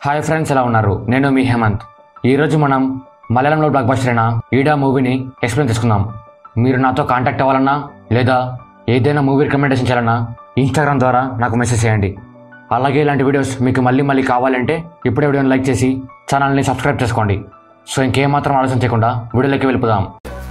hi friends ఎలా ఉన్నారు నేను మీ హేమంత్ ఈరోజు మనం మలయాళంలో బ్లాక్ బస్టర్ అయిన ఈడా మూవీని ఎక్స్ప్లెయిన్ చేసుకుందాం మీరు నాతో కాంటాక్ట్ అవ్వాలన్నా లేదా ఏదైనా మూవీ రికమెండేషన్ చేయాలన్నా ఇన్స్టాగ్రామ్ ద్వారా నాకు మెసేజ్ చేయండి అలాగే ఇలాంటి వీడియోస్ మీకు మళ్ళీ మళ్ళీ కావాలంటే ఇప్పుడే వీడియోని లైక్ చేసి ఛానల్ని సబ్స్క్రైబ్ చేసుకోండి సో ఇంకేమాత్రం ఆలోచన చేయకుండా వీడియోలోకి వెళ్ళిపోదాం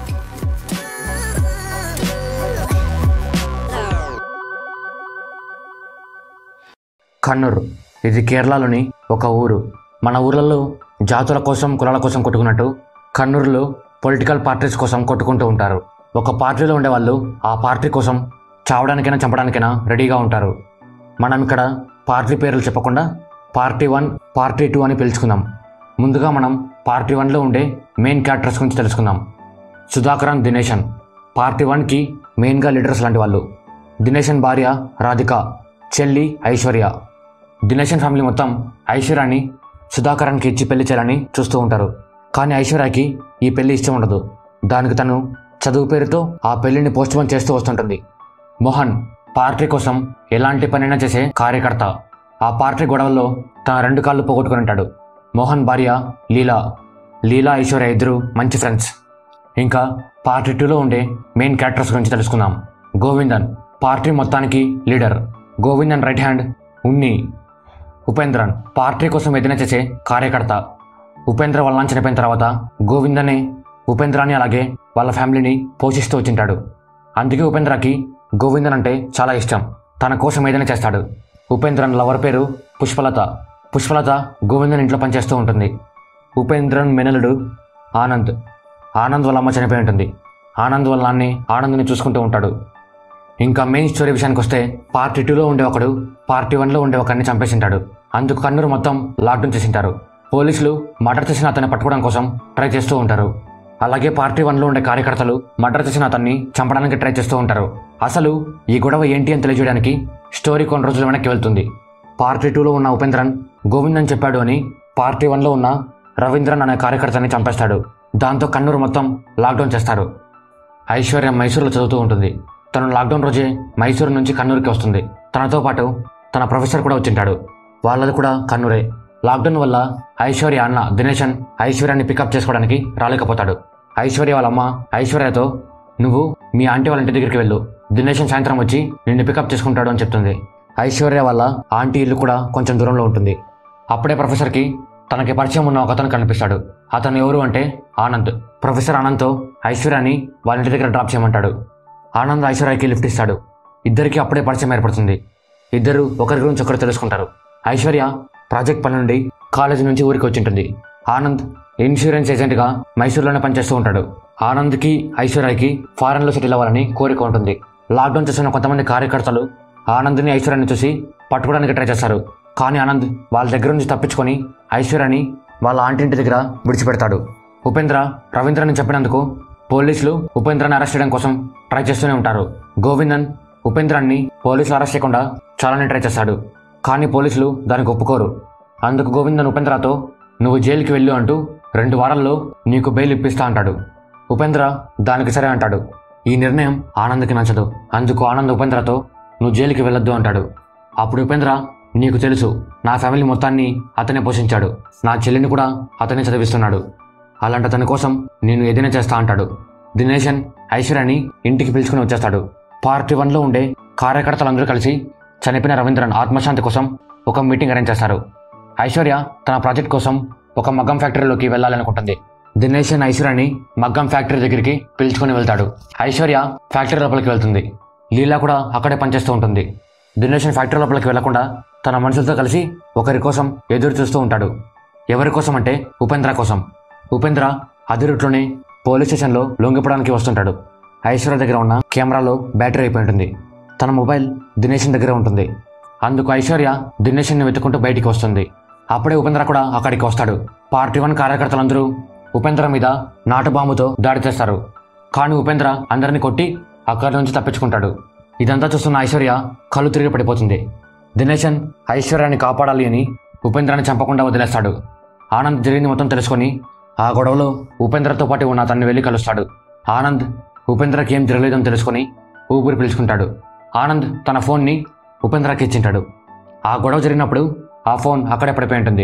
కన్నూర్ ఇది కేరళలోని ఒక ఊరు మన ఊర్లలో జాతుల కోసం కులాల కోసం కొట్టుకున్నట్టు కన్నూరులో పొలిటికల్ పార్టీస్ కోసం కొట్టుకుంటూ ఉంటారు ఒక పార్టీలో ఉండేవాళ్ళు ఆ పార్టీ కోసం చావడానికైనా చంపడానికైనా రెడీగా ఉంటారు మనం ఇక్కడ పార్టీ పేర్లు చెప్పకుండా పార్టీ వన్ పార్టీ టూ అని పిలుచుకుందాం ముందుగా మనం పార్టీ వన్లో ఉండే మెయిన్ క్యారెక్టర్స్ గురించి తెలుసుకుందాం సుధాకరన్ దినేషన్ పార్టీ వన్కి మెయిన్గా లీడర్స్ లాంటి వాళ్ళు దినేషన్ భార్య రాధిక చెల్లి ఐశ్వర్య దినేషన్ ఫ్యామిలీ మొత్తం ఐశ్వర్యాన్ని సుధాకరానికి ఇచ్చి పెళ్లి చేయాలని చూస్తూ ఉంటారు కానీ ఐశ్వర్యకి ఈ పెళ్లి ఇష్టం ఉండదు దానికి తను చదువు పేరుతో ఆ పెళ్లిని పోస్ట్పోన్ చేస్తూ వస్తుంటుంది మోహన్ పార్టీ కోసం ఎలాంటి పనైనా చేసే కార్యకర్త ఆ పార్టీ గొడవల్లో తన రెండు కాళ్ళు పోగొట్టుకుని ఉంటాడు మోహన్ భార్య లీలా లీలా ఐశ్వర్య ఇద్దరు మంచి ఫ్రెండ్స్ ఇంకా పార్టీ టూలో ఉండే మెయిన్ క్యారెక్టర్స్ గురించి తెలుసుకుందాం గోవిందన్ పార్టీ మొత్తానికి leader Govindan right hand Unni Upendran party కోసం ఏదైనా చేసే కార్యకర్త ఉపేంద్ర వాళ్ళ నాన్న చనిపోయిన తర్వాత గోవిందనే ఉపేంద్రాన్ని అలాగే వాళ్ళ ఫ్యామిలీని పోషిస్తూ వచ్చింటాడు అందుకే ఉపేంద్రకి గోవిందన్ అంటే చాలా ఇష్టం తన కోసం ఏదైనా చేస్తాడు ఉపేంద్రన్ లవర్ పేరు పుష్పలత పుష్పలత గోవిందన్ ఇంట్లో పనిచేస్తూ ఉంటుంది ఉపేంద్రన్ మెనలుడు ఆనంద్ ఆనంద్ వాళ్ళ అమ్మ చనిపోయి ఉంటుంది ఆనంద్ వాళ్ళ నాన్ని ఆనంద్ని చూసుకుంటూ ఉంటాడు ఇంకా మెయిన్ స్టోరీ విషయానికి వస్తే పార్టీ టూలో ఉండే ఒకడు పార్టీ వన్లో ఉండే ఒకరిని చంపేసింటాడు అందుకు కన్నూరు మొత్తం లాక్డౌన్ చేసింటారు పోలీసులు మర్డర్ చేసిన అతన్ని పట్టుకోవడం కోసం ట్రై చేస్తూ ఉంటారు అలాగే పార్టీ వన్లో ఉండే కార్యకర్తలు మర్డర్ చేసిన అతన్ని చంపడానికి ట్రై చేస్తూ ఉంటారు అసలు ఈ గొడవ ఏంటి అని తెలియజేయడానికి స్టోరీ కొన్ని రోజులు వెనక్కి వెళ్తుంది పార్టీ టూలో ఉన్న ఉపేంద్రన్ గోవిందన్ చెప్పాడు అని పార్టీ వన్లో ఉన్న రవీంద్రన్ అనే కార్యకర్తని చంపేస్తాడు దాంతో కన్నూరు మొత్తం లాక్డౌన్ చేస్తారు ఐశ్వర్య మైసూరులో చదువుతూ ఉంటుంది తను లాక్డౌన్ రోజే మైసూరు నుంచి కన్నూరుకి వస్తుంది తనతో పాటు తన ప్రొఫెసర్ కూడా వచ్చింటాడు వాళ్ళది కూడా కన్నూరే లాక్డౌన్ వల్ల ఐశ్వర్య అన్న దినేషన్ ఐశ్వర్యాన్ని పికప్ చేసుకోవడానికి రాలేకపోతాడు ఐశ్వర్య వాళ్ళ అమ్మ ఐశ్వర్యతో నువ్వు మీ ఆంటీ వాళ్ళ ఇంటి దగ్గరికి వెళ్ళు దినేషన్ సాయంత్రం వచ్చి నిన్ను పికప్ చేసుకుంటాడు అని చెప్తుంది ఐశ్వర్య వాళ్ళ ఆంటీ ఇల్లు కూడా కొంచెం దూరంలో ఉంటుంది అప్పుడే ప్రొఫెసర్కి తనకి పరిచయం ఉన్న ఒక అతను కనిపిస్తాడు అతను ఎవరు అంటే ఆనంద్ ప్రొఫెసర్ ఆనంద్తో ఐశ్వర్యాని వాళ్ళ ఇంటి దగ్గర డ్రాప్ చేయమంటాడు ఆనంద్ ఐశ్వర్యకి లిఫ్ట్ ఇస్తాడు ఇద్దరికి అప్పుడే పరిచయం ఏర్పడుతుంది ఇద్దరు ఒకరి గురించి ఒకరు తెలుసుకుంటారు ఐశ్వర్య ప్రాజెక్ట్ పని నుండి కాలేజీ నుంచి ఊరికి వచ్చింటుంది ఆనంద్ ఇన్సూరెన్స్ ఏజెంట్గా మైసూర్లోనే పనిచేస్తూ ఉంటాడు ఆనంద్కి ఐశ్వర్యకి ఫారెన్లో సెటిల్ అవ్వాలని కోరిక ఉంటుంది లాక్డౌన్ చేస్తున్న కొంతమంది కార్యకర్తలు ఆనంద్ని ఐశ్వర్యాన్ని చూసి పట్టుకోవడానికి ట్రై చేస్తారు కానీ ఆనంద్ వాళ్ళ దగ్గర నుంచి తప్పించుకొని ఐశ్వర్యాని వాళ్ళ ఆంటీ ఇంటి దగ్గర విడిచిపెడతాడు ఉపేంద్ర రవీంద్రని చెప్పినందుకు పోలీసులు ఉపేంద్రని అరెస్ట్ చేయడం కోసం ట్రై చేస్తూనే ఉంటారు గోవిందన్ ఉపేంద్రాన్ని పోలీసులు అరెస్ట్ చేయకుండా చాలానే ట్రై చేస్తాడు కానీ పోలీసులు దానికి ఒప్పుకోరు అందుకు గోవిందన్ ఉపేంద్రతో నువ్వు జైలుకి వెళ్ళు అంటూ రెండు వారాల్లో నీకు బెయిల్ ఇప్పిస్తా అంటాడు ఉపేంద్ర దానికి సరే అంటాడు ఈ నిర్ణయం ఆనంద్కి నచ్చదు అందుకు ఆనంద్ ఉపేంద్రతో నువ్వు జైలుకి వెళ్ళొద్దు అంటాడు అప్పుడు ఉపేంద్ర నీకు తెలుసు నా ఫ్యామిలీ మొత్తాన్ని అతనే పోషించాడు నా చెల్లిని కూడా అతనే చదివిస్తున్నాడు అలాంటి అతని కోసం నేను ఏదైనా చేస్తా అంటాడు దినేషన్ ఐశ్వర్యాని ఇంటికి పిలుచుకుని వచ్చేస్తాడు పార్టీ వన్లో ఉండే కార్యకర్తలందరూ కలిసి చనిపోయిన రవీంద్రన్ ఆత్మశాంతి కోసం ఒక మీటింగ్ అరేంజ్ చేస్తారు ఐశ్వర్య తన ప్రాజెక్ట్ కోసం ఒక మగ్గం ఫ్యాక్టరీలోకి వెళ్ళాలనుకుంటుంది దినేషన్ ఐశ్వర్యని మగ్గం ఫ్యాక్టరీ దగ్గరికి పిలుచుకొని వెళ్తాడు ఐశ్వర్య ఫ్యాక్టరీ లోపలికి వెళ్తుంది లీలా కూడా అక్కడే పనిచేస్తూ ఉంటుంది దినేషన్ ఫ్యాక్టరీ లోపలికి వెళ్లకుండా తన మనుషులతో కలిసి ఒకరి కోసం ఎదురు చూస్తూ ఉంటాడు ఎవరి కోసం అంటే ఉపేంద్ర కోసం ఉపేంద్ర అదే రూట్లోనే పోలీస్ స్టేషన్లో లొంగిపోవడానికి వస్తుంటాడు ఐశ్వర్య దగ్గర ఉన్న కెమెరాలో బ్యాటరీ అయిపోయి ఉంటుంది తన మొబైల్ దినేషన్ దగ్గర ఉంటుంది అందుకు ఐశ్వర్య దినేషన్ని వెతుకుంటూ బయటికి వస్తుంది అప్పుడే ఉపేంద్ర కూడా అక్కడికి వస్తాడు పార్టీ వన్ కార్యకర్తలందరూ ఉపేంద్ర మీద నాటు బాంబుతో దాడి చేస్తారు కానీ ఉపేంద్ర అందరిని కొట్టి అక్కడి నుంచి తప్పించుకుంటాడు ఇదంతా చూస్తున్న ఐశ్వర్య కళ్ళు తిరిగి పడిపోతుంది దినేషన్ ఐశ్వర్యాన్ని కాపాడాలి అని ఉపేంద్రాన్ని చంపకుండా వదిలేస్తాడు ఆనంద్ జరిగింది మొత్తం తెలుసుకొని ఆ గొడవలో ఉపేంద్రతో పాటు ఉన్న అతన్ని వెళ్ళి కలుస్తాడు ఆనంద్ ఉపేంద్రకి ఏం జరగలేదని తెలుసుకొని ఊపిరి పీల్చుకుంటాడు ఆనంద్ తన ఫోన్ని ఉపేంద్రకి ఇచ్చింటాడు ఆ గొడవ జరిగినప్పుడు ఆ ఫోన్ అక్కడే పడిపోయి ఉంటుంది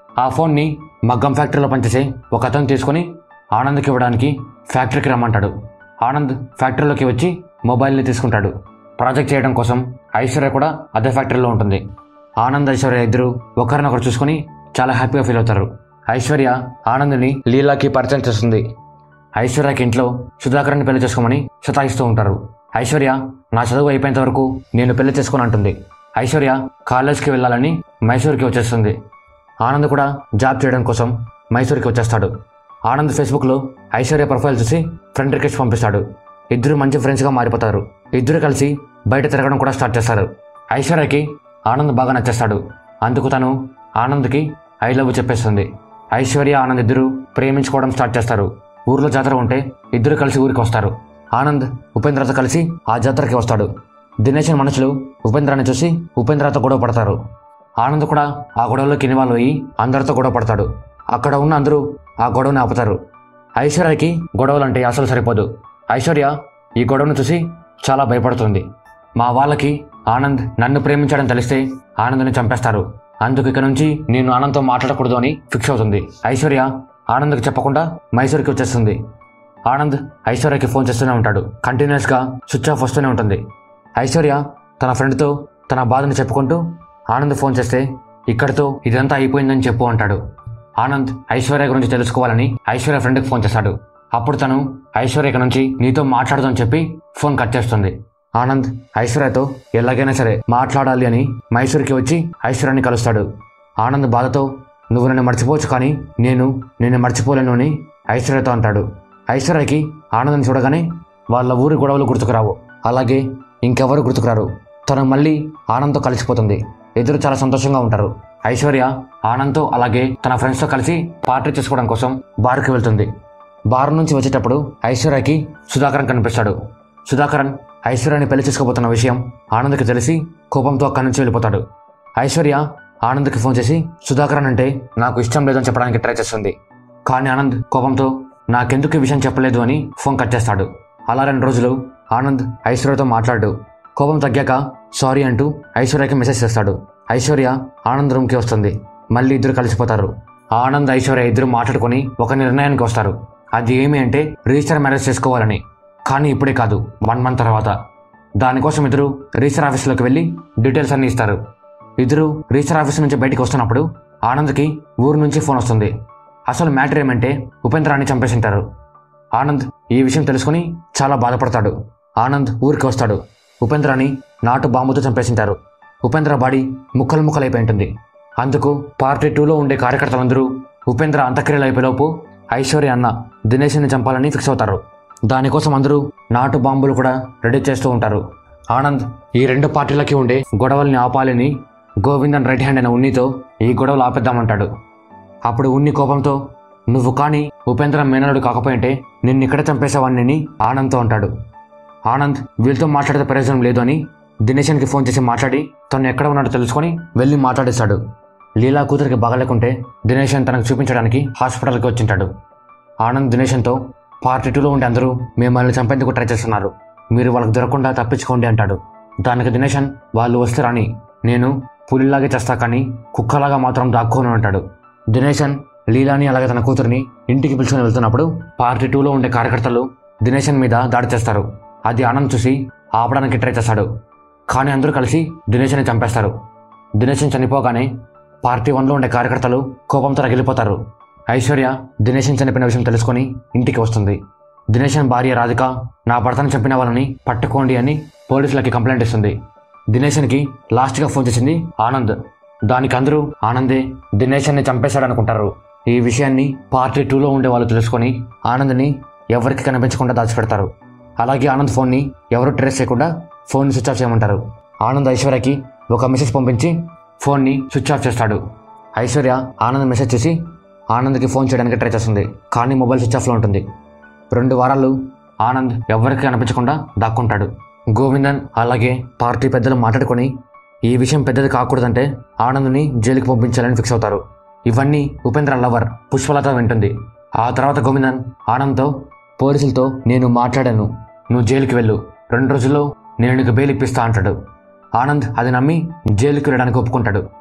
ఆ ఫోన్ని మగ్గం ఫ్యాక్టరీలో పనిచేసే ఒక అతను తీసుకొని ఆనంద్కి ఇవ్వడానికి ఫ్యాక్టరీకి రమ్మంటాడు ఆనంద్ ఫ్యాక్టరీలోకి వచ్చి మొబైల్ని తీసుకుంటాడు ప్రాజెక్ట్ చేయడం కోసం ఐశ్వర్య కూడా అదే ఫ్యాక్టరీలో ఉంటుంది ఆనంద్ ఐశ్వర్య ఇద్దరు ఒకరినొకరు చూసుకొని చాలా హ్యాపీగా ఫీల్ అవుతారు ఐశ్వర్య ఆనంద్ని లీలాకి పరిచయం చేస్తుంది ఐశ్వర్యకి ఇంట్లో సుధాకర్ని పెళ్లి చేసుకోమని సతాయిస్తూ ఉంటారు ఐశ్వర్య నా చదువు అయిపోయేంత వరకు నేను పెళ్లి చేసుకుని అంటుంది ఐశ్వర్య కాలేజ్కి వెళ్ళాలని మైసూర్కి వచ్చేస్తుంది ఆనంద్ కూడా జాబ్ చేయడం కోసం మైసూర్కి వచ్చేస్తాడు ఆనంద్ ఫేస్బుక్లో ఐశ్వర్య ప్రొఫైల్ చూసి ఫ్రెండ్ రిక్వెస్ట్ పంపిస్తాడు ఇద్దరు మంచి ఫ్రెండ్స్గా మారిపోతారు ఇద్దరు కలిసి బయట తిరగడం కూడా స్టార్ట్ చేస్తారు ఐశ్వర్యకి ఆనంద్ బాగా నచ్చేస్తాడు అందుకు తను ఆనంద్కి ఐ లవ్ చెప్పేస్తుంది ఐశ్వర్య ఆనంద్ ఇద్దరు ప్రేమించుకోవడం స్టార్ట్ చేస్తారు ఊర్లో జాతర ఉంటే ఇద్దరు కలిసి ఊరికి వస్తారు ఆనంద్ ఉపేంద్రతో కలిసి ఆ జాతరకి వస్తాడు దినేషన్ మనుషులు ఉపేంద్రాన్ని చూసి ఉపేంద్రతో గొడవ పడతారు ఆనంద్ కూడా ఆ గొడవలోకి ఇన్వాల్వ్ అయ్యి అందరితో గొడవ పడతాడు అక్కడ ఉన్న అందరూ ఆ గొడవని ఆపుతారు ఐశ్వర్యకి గొడవలంటే అసలు సరిపోదు ఐశ్వర్య ఈ గొడవను చూసి చాలా భయపడుతుంది మా వాళ్ళకి ఆనంద్ నన్ను ప్రేమించడం తెలిస్తే ఆనంద్ని చంపేస్తారు అందుకు ఇక నుంచి నేను ఆనంద్తో మాట్లాడకూడదు అని ఫిక్స్ అవుతుంది ఐశ్వర్య ఆనంద్కి చెప్పకుండా మైసూర్కి వచ్చేస్తుంది ఆనంద్ ఐశ్వర్యకి ఫోన్ చేస్తూనే ఉంటాడు కంటిన్యూస్గా స్విచ్ ఆఫ్ వస్తూనే ఉంటుంది ఐశ్వర్య తన ఫ్రెండ్తో తన బాధను చెప్పుకుంటూ ఆనంద్ ఫోన్ చేస్తే ఇక్కడితో ఇదంతా అయిపోయిందని చెప్పు అంటాడు ఆనంద్ ఐశ్వర్య గురించి తెలుసుకోవాలని ఐశ్వర్య ఫ్రెండ్కి ఫోన్ చేస్తాడు అప్పుడు తను ఐశ్వర్య ఇక నుంచి నీతో మాట్లాడదని చెప్పి ఫోన్ కట్ చేస్తుంది ఆనంద్ ఐశ్వర్యతో ఎలాగైనా సరే మాట్లాడాలి అని మైసూర్కి వచ్చి ఐశ్వర్యాన్ని కలుస్తాడు ఆనంద్ బాధతో నువ్వు నన్ను మర్చిపోవచ్చు కానీ నేను నిన్ను మర్చిపోలేను అని ఐశ్వర్యతో అంటాడు ఐశ్వర్యకి ఆనందం చూడగానే వాళ్ళ ఊరి గొడవలు గుర్తుకురావు అలాగే ఇంకెవరు గుర్తుకురారు తను మళ్ళీ ఆనంద్తో కలిసిపోతుంది ఇద్దరు చాలా సంతోషంగా ఉంటారు ఐశ్వర్య ఆనంద్తో అలాగే తన ఫ్రెండ్స్తో కలిసి పార్టీ చేసుకోవడం కోసం బార్కి వెళ్తుంది బార్ నుంచి వచ్చేటప్పుడు ఐశ్వర్యకి సుధాకరన్ కనిపిస్తాడు సుధాకరన్ ఐశ్వర్యని పెళ్లి చేసుకోబోతున్న విషయం ఆనంద్కి తెలిసి కోపంతో అక్కడి నుంచి వెళ్ళిపోతాడు ఐశ్వర్య ఆనంద్కి ఫోన్ చేసి సుధాకరన్ అంటే నాకు ఇష్టం లేదని చెప్పడానికి ట్రై చేస్తుంది కానీ ఆనంద్ కోపంతో నాకెందుకు ఈ విషయం చెప్పలేదు అని ఫోన్ కట్ చేస్తాడు అలా రెండు రోజులు ఆనంద్ ఐశ్వర్యతో మాట్లాడు కోపం తగ్గాక సారీ అంటూ ఐశ్వర్యకి మెసేజ్ చేస్తాడు ఐశ్వర్య ఆనంద్ రూమ్కి వస్తుంది మళ్ళీ ఇద్దరు కలిసిపోతారు ఆనంద్ ఐశ్వర్య ఇద్దరు మాట్లాడుకొని ఒక నిర్ణయానికి వస్తారు అది ఏమి అంటే రిజిస్టర్ మ్యారేజ్ చేసుకోవాలని కానీ ఇప్పుడే కాదు వన్ మంత్ తర్వాత దానికోసం ఇద్దరు రిజిస్టర్ ఆఫీస్లోకి వెళ్ళి డీటెయిల్స్ అన్ని ఇస్తారు ఇద్దరు రిజిస్టర్ ఆఫీస్ నుంచి బయటికి వస్తున్నప్పుడు ఆనంద్కి ఊరు నుంచి ఫోన్ వస్తుంది అసలు మ్యాటర్ ఏమంటే ఉపేంద్రాన్ని చంపేసింటారు ఆనంద్ ఈ విషయం తెలుసుకుని చాలా బాధపడతాడు ఆనంద్ ఊరికి వస్తాడు ఉపేంద్రాన్ని నాటు బాంబుతో చంపేసింటారు ఉపేంద్ర బాడీ ముక్కలు ముక్కలైపోయి ఉంటుంది అందుకు పార్టీ టూలో ఉండే కార్యకర్తలందరూ ఉపేంద్ర అంత్యక్రియలు అయిపోయేలోపు ఐశ్వర్య అన్న దినేష్ని చంపాలని ఫిక్స్ అవుతారు దానికోసం అందరూ నాటు బాంబులు కూడా రెడీ చేస్తూ ఉంటారు ఆనంద్ ఈ రెండు పార్టీలకి ఉండే గొడవల్ని ఆపాలని గోవిందన్ రైట్ హ్యాండ్ అయిన ఉన్నితో ఈ గొడవలు ఆపేద్దామంటాడు అప్పుడు ఉన్ని కోపంతో నువ్వు కానీ ఉపేంద్ర మేనలుడు కాకపోయింటే నిన్ను ఇక్కడ చంపేసేవాడిని ఆనంద్తో అంటాడు ఆనంద్ వీళ్ళతో మాట్లాడితే ప్రయోజనం లేదు అని దినేషన్కి ఫోన్ చేసి మాట్లాడి తను ఎక్కడ ఉన్నాడో తెలుసుకొని వెళ్ళి మాట్లాడేశాడు లీలా కూతురికి బాగలేకుంటే దినేషన్ తనకు చూపించడానికి హాస్పిటల్కి వచ్చింటాడు ఆనంద్ దినేషన్తో పార్టీ టూలో ఉండే అందరూ మిమ్మల్ని చంపేందుకు ట్రై చేస్తున్నారు మీరు వాళ్ళకి దొరకకుండా తప్పించుకోండి అంటాడు దానికి దినేషన్ వాళ్ళు వస్తే రాని నేను పులిలాగే చేస్తా కానీ కుక్కలాగా మాత్రం దాక్కోను అంటాడు దినేషన్ లీలాని అలాగే తన కూతురిని ఇంటికి పిలుచుకొని వెళ్తున్నప్పుడు పార్టీ టూలో ఉండే కార్యకర్తలు దినేషన్ మీద దాడి చేస్తారు అది ఆనంద్ చూసి ఆపడానికి ట్రై చేస్తాడు కానీ అందరూ కలిసి దినేష్ని చంపేస్తారు దినేషన్ చనిపోగానే పార్టీ వన్లో ఉండే కార్యకర్తలు కోపంతో రగిలిపోతారు ఐశ్వర్య దినేషన్ చనిపోయిన విషయం తెలుసుకొని ఇంటికి వస్తుంది దినేషన్ భార్య రాధిక నా భర్తను చంపిన వాళ్ళని పట్టుకోండి అని పోలీసులకి కంప్లైంట్ ఇస్తుంది దినేషన్కి లాస్ట్గా ఫోన్ చేసింది ఆనంద్ దానికి అందరూ ఆనందే దినేషన్ని చంపేశాడనుకుంటారు ఈ విషయాన్ని పార్టీ టూలో ఉండే వాళ్ళు తెలుసుకొని ఆనంద్ని ఎవరికి కనిపించకుండా దాచిపెడతారు అలాగే ఆనంద్ ఫోన్ని ఎవరు ట్రేస్ చేయకుండా ఫోన్ని స్విచ్ ఆఫ్ చేయమంటారు ఆనంద్ ఐశ్వర్యకి ఒక మెసేజ్ పంపించి ఫోన్ని స్విచ్ ఆఫ్ చేస్తాడు ఐశ్వర్య ఆనంద్ మెసేజ్ చేసి ఆనంద్కి ఫోన్ చేయడానికి ట్రై చేస్తుంది కానీ మొబైల్ స్విచ్ ఆఫ్లో ఉంటుంది రెండు వారాలు ఆనంద్ ఎవరికి కనిపించకుండా దాక్కుంటాడు గోవిందన్ అలాగే పార్టీ పెద్దలు మాట్లాడుకొని ఈ విషయం పెద్దది కాకూడదంటే ఆనంద్ని జైలుకి పంపించాలని ఫిక్స్ అవుతారు ఇవన్నీ ఉపేంద్ర లవర్ పుష్పలత వింటుంది ఆ తర్వాత గోవిందన్ ఆనంద్తో పోలీసులతో నేను మాట్లాడాను నువ్వు జైలుకి వెళ్ళు రెండు రోజుల్లో నేను నీకు బెయిల్ ఇప్పిస్తా అంటాడు ఆనంద్ అది నమ్మి జైలుకి వెళ్ళడానికి ఒప్పుకుంటాడు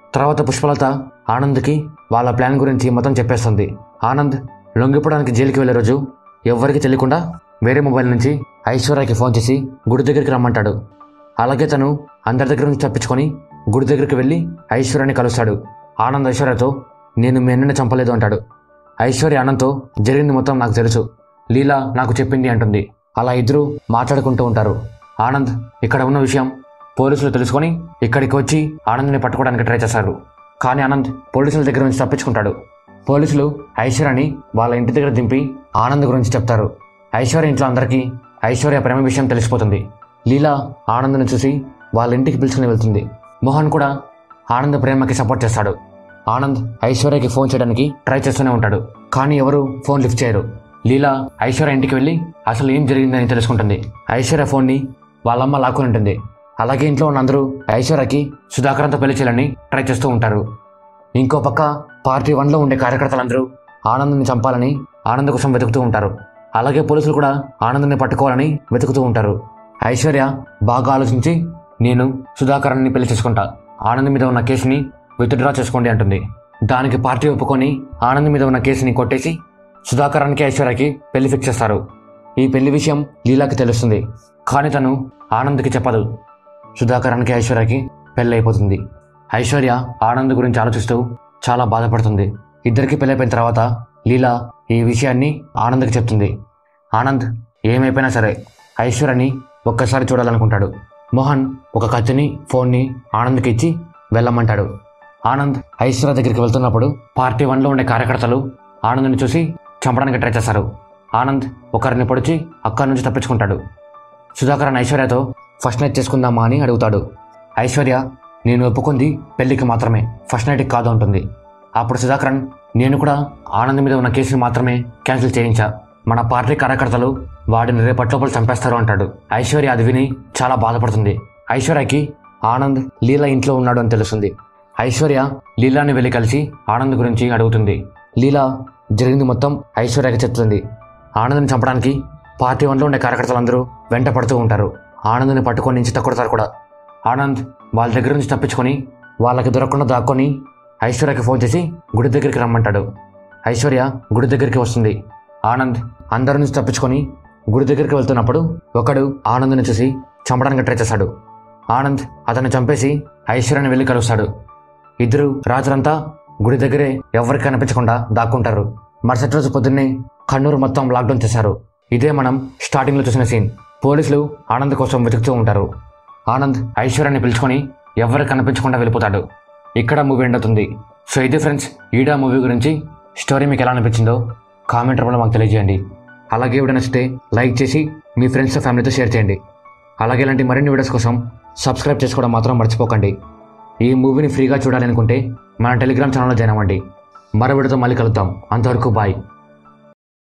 తర్వాత పుష్పలత ఆనంద్కి వాళ్ళ ప్లాన్ గురించి మొత్తం చెప్పేస్తుంది ఆనంద్ లొంగిపోవడానికి జైలుకి వెళ్ళే రోజు ఎవ్వరికి తెలియకుండా వేరే మొబైల్ నుంచి ఐశ్వర్యకి ఫోన్ చేసి గుడి దగ్గరికి రమ్మంటాడు అలాగే తను అందరి దగ్గర నుంచి తప్పించుకొని గుడి దగ్గరికి వెళ్ళి ఐశ్వర్యని కలుస్తాడు ఆనంద్ ఐశ్వర్యతో నేను మీ అన్నని చంపలేదు అంటాడు ఐశ్వర్య ఆనంద్తో జరిగింది మొత్తం నాకు తెలుసు లీలా నాకు చెప్పింది అంటుంది అలా ఇద్దరు మాట్లాడుకుంటూ ఉంటారు ఆనంద్ ఇక్కడ ఉన్న విషయం పోలీసులు తెలుసుకొని ఇక్కడికి వచ్చి ఆనంద్ని పట్టుకోవడానికి ట్రై చేశారు కానీ ఆనంద్ పోలీసుల దగ్గర నుంచి తప్పించుకుంటాడు పోలీసులు ఐశ్వర్యని వాళ్ళ ఇంటి దగ్గర దింపి ఆనంద్ గురించి చెప్తారు ఐశ్వర్య ఇంట్లో అందరికీ ఐశ్వర్య ప్రేమ విషయం తెలిసిపోతుంది లీలా ఆనంద్ని చూసి వాళ్ళ ఇంటికి పిలుచుకుని వెళ్తుంది మోహన్ కూడా ఆనంద్ ప్రేమకి సపోర్ట్ చేస్తాడు ఆనంద్ ఐశ్వర్యకి ఫోన్ చేయడానికి ట్రై చేస్తూనే ఉంటాడు కానీ ఎవరు ఫోన్ లిఫ్ట్ చేయరు లీలా ఐశ్వర్య ఇంటికి వెళ్ళి అసలు ఏం జరిగిందని తెలుసుకుంటుంది ఐశ్వర్య ఫోన్ని వాళ్ళమ్మ లాక్కుని ఉంటుంది అలాగే ఇంట్లో ఉన్న అందరూ ఐశ్వర్యకి సుధాకరంతో పెళ్లి చేయాలని ట్రై చేస్తూ ఉంటారు ఇంకో పక్క పార్టీ వన్లో ఉండే కార్యకర్తలందరూ ఆనంద్ని చంపాలని ఆనంద్ కోసం వెతుకుతూ ఉంటారు అలాగే పోలీసులు కూడా ఆనంద్ని పట్టుకోవాలని వెతుకుతూ ఉంటారు ఐశ్వర్య బాగా ఆలోచించి నేను సుధాకరాన్ని పెళ్లి చేసుకుంటా ఆనంద్ మీద ఉన్న కేసుని విత్డ్రా చేసుకోండి అంటుంది దానికి పార్టీ ఒప్పుకొని ఆనంద్ మీద ఉన్న కేసుని కొట్టేసి సుధాకరానికి ఐశ్వర్యకి పెళ్లి ఫిక్స్ చేస్తారు ఈ పెళ్లి విషయం లీలాకి తెలుస్తుంది కానీ తను ఆనంద్కి చెప్పదు సుధాకరానికి ఐశ్వర్యకి పెళ్ళి అయిపోతుంది ఐశ్వర్య ఆనంద్ గురించి ఆలోచిస్తూ చాలా బాధపడుతుంది ఇద్దరికి పెళ్ళైపోయిన తర్వాత లీలా ఈ విషయాన్ని ఆనంద్కి చెప్తుంది ఆనంద్ ఏమైపోయినా సరే ఐశ్వర్యని ఒక్కసారి చూడాలనుకుంటాడు మోహన్ ఒక కత్తిని ఫోన్ని ఆనంద్కి ఇచ్చి వెళ్ళమంటాడు ఆనంద్ ఐశ్వర్య దగ్గరికి వెళ్తున్నప్పుడు పార్టీ వన్లో ఉండే కార్యకర్తలు ఆనంద్ని చూసి చంపడానికి ట్రై చేస్తారు ఆనంద్ ఒకరిని పొడిచి అక్కడి నుంచి తప్పించుకుంటాడు సుధాకరన్ ఐశ్వర్యతో ఫస్ట్ నైట్ చేసుకుందామా అని అడుగుతాడు ఐశ్వర్య నేను ఒప్పుకుంది పెళ్లికి మాత్రమే ఫస్ట్ నైట్కి కాదు అంటుంది అప్పుడు సుధాకరన్ నేను కూడా ఆనంద్ మీద ఉన్న కేసుని మాత్రమే క్యాన్సిల్ చేయించా మన పార్టీ కార్యకర్తలు వాడిని రేపట్లోపల చంపేస్తారు అంటాడు ఐశ్వర్య అది విని చాలా బాధపడుతుంది ఐశ్వర్యకి ఆనంద్ లీలా ఇంట్లో ఉన్నాడు అని తెలుస్తుంది ఐశ్వర్య లీలాని వెళ్ళి కలిసి ఆనంద్ గురించి అడుగుతుంది లీలా జరిగింది మొత్తం ఐశ్వర్యకి చెప్తుంది ఆనంద్ని చంపడానికి పార్టీ వన్లో ఉండే కార్యకర్తలందరూ వెంట పడుతూ ఉంటారు ఆనంద్ని పట్టుకొని నుంచి తక్కుడతారు కూడా ఆనంద్ వాళ్ళ దగ్గర నుంచి తప్పించుకొని వాళ్ళకి దొరకకుండా దాక్కొని ఐశ్వర్యకి ఫోన్ చేసి గుడి దగ్గరికి రమ్మంటాడు ఐశ్వర్య గుడి దగ్గరికి వస్తుంది ఆనంద్ అందరి నుంచి తప్పించుకొని గుడి దగ్గరికి వెళ్తున్నప్పుడు ఒకడు ఆనంద్ని చూసి చంపడానికి ట్రై చేశాడు ఆనంద్ అతన్ని చంపేసి ఐశ్వర్యని వెళ్ళి కలుస్తాడు ఇద్దరు రాత్రంతా గుడి దగ్గరే ఎవరికి కనిపించకుండా దాక్కుంటారు మరుసటి రోజు పొద్దున్నే కണ്ണూరు మొత్తం లాక్డౌన్ చేశారు ఇదే మనం స్టార్టింగ్లో చూసిన సీన్ పోలీసులు ఆనంద్ కోసం వెతుకుతూ ఉంటారు ఆనంద్ ఐశ్వర్యాన్ని పిలుచుకొని ఎవరికి కనిపించకుండా వెళ్ళిపోతాడు ఇక్కడ మూవీ ఎండ్ అవుతుంది సో ఇది ఫ్రెండ్స్ ఈడా మూవీ గురించి స్టోరీ మీకు ఎలా అనిపించిందో కామెంట్ రూపంలో మాకు తెలియజేయండి అలాగే వీడియో నచ్చితే లైక్ చేసి మీ ఫ్రెండ్స్ ఫ్యామిలీతో షేర్ చేయండి అలాగే ఇలాంటి మరిన్ని వీడియోస్ కోసం సబ్స్క్రైబ్ చేసుకోవడం మాత్రం మర్చిపోకండి ఈ మూవీని ఫ్రీగా చూడాలనుకుంటే మన టెలిగ్రామ్ ఛానల్లో జాయిన్ అవ్వండి మరో వీడియోతో మళ్ళీ కలుద్దాం అంతవరకు బాయ్